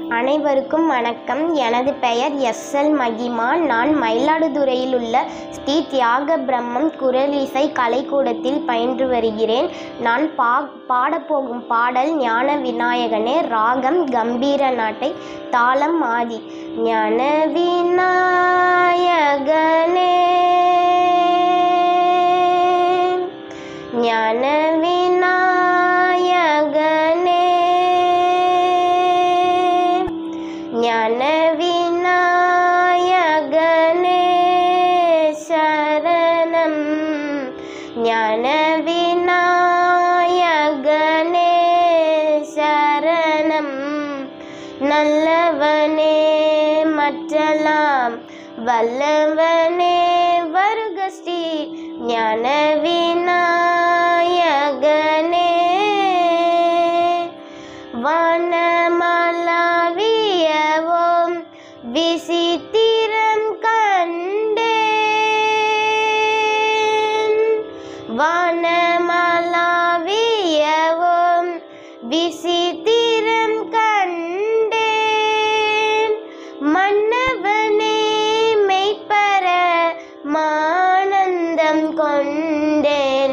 அனைவருக்கும் வணக்கம் எனது பெயர் எஸ் எல் மகிமா நான் மயிலாடுதுறையில் உள்ள ஸ்ரீ தியாக பிரம்மம் குரலிசை கலைக்கூடத்தில் பயின்று வருகிறேன் நான் பா பாடப்போகும் பாடல் ஞான விநாயகனே ராகம் கம்பீர நாட்டை தாளம் ஆதி ஞான விநாயகனே ஞான விநாயகனே ஞான விநாயகனே சரணம் ஞான விநாயகனே சரணம் நல்லவனே மற்றலாம் வல்லவனே வருக ஸ்ரீ ஞான விநாயகனே வனமலாவியவோம் விசித்திரம் கண்டேன் வனமலாவியவோம் விசித்திரம் கண்டேன் மன்னவனே மெய்ப்பர மானந்தம் கொண்டேன்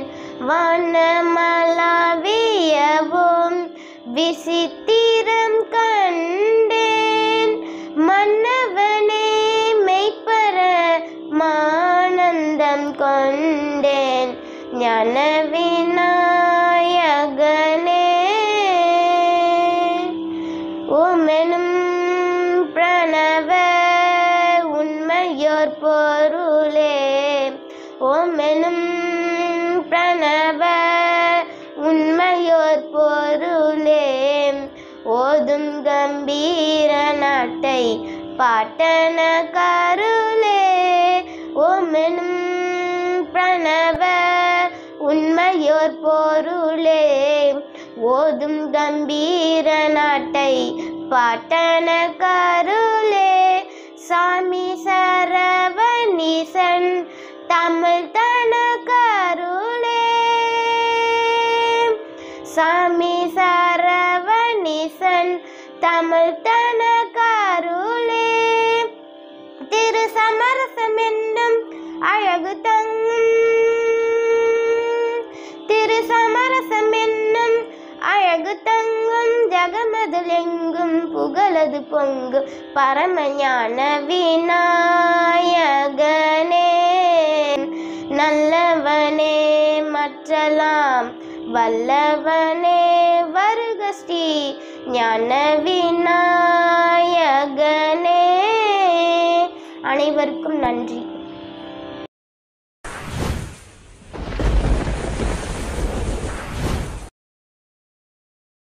வனமலாவியவும் விசித்திரம் கண்டேன் மன்னவனே மெய்ப்பர மானந்தம் கொண்டேன் ஞான விநாயகனே ஓமெனும் பிரணவ உண்மையோர் பொருளே ஓமெனும் பிரணவ உண்மையோர் பொருளே ஓதும் கம்பீர நாட்டை பாட்டன கருளே ஓமெனும் பிரணவ உண்மையோர் பொருளே ஓதும் கம்பீர நாட்டை பாட்டன கருளே சாமி சரவணிசன் தமிழ் தன கருளே சாமி சரவணிசன் தமிழ் தன கருளே திரு சமரசம் என்னும் அழகு தங்கும் திரு சமரசம் என்னும் அழகு தங்கும் ஜகமதில் எங்கும் புகழது பொங்கும் பரமஞான விநாயகனே நல்லவனே மற்றலாம் வல்லவனே வருக ஸ்ரீ ஞான விநாயகனே அனைவருக்கும் நன்றி